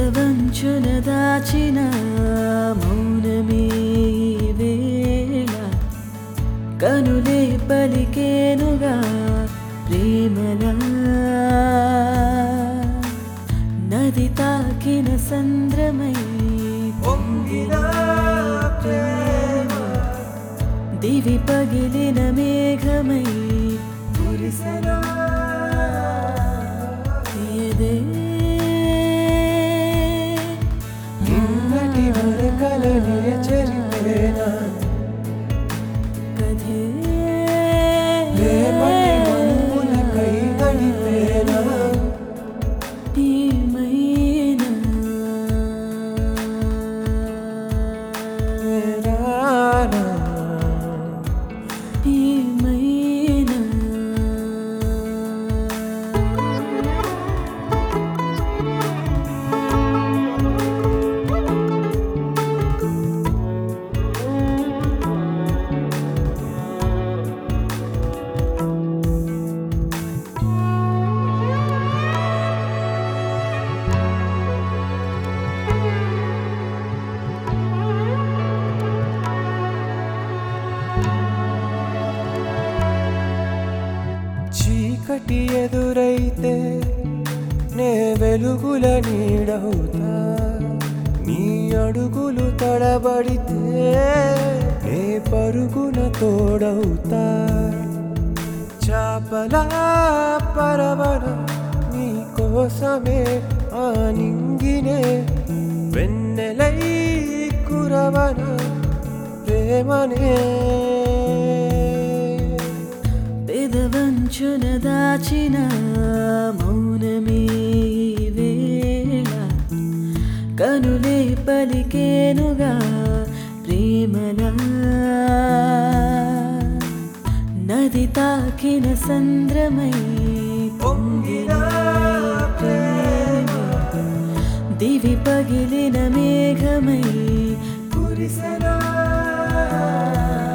పెదవంచున దాచిన మౌనమే ఈ వేళ కనులే పలికేనుగా ప్రేమలా నది తాకిన సంద్రమై పొంగిన ప్రేమ దివి పగిలిన మేఘమై కురిసెనా ఎదే నిన్నటి వరకలని చెరిపేనా కథే రేపటి మనువులకై గడిపేనా ఏమైనా రానా ఏమైనా చీకటి ఎదురైతే నే వెలుగుల నీడవుతా నీ అడుగులు తడబడితే నే పరుగున తోడవుతా చాపలా పరవన నీ కోసమే ఆ నింగినే వెన్నెలై కురవన ప్రేమనే పెదవంచున దాచిన మౌనమే ఈ వేళ కనులే పలికేనుగా ప్రేమలా నది తాకిన సంద్రమై పొంగిన ప్రేమ దివి పగిలిన మేఘమై కురిసెనా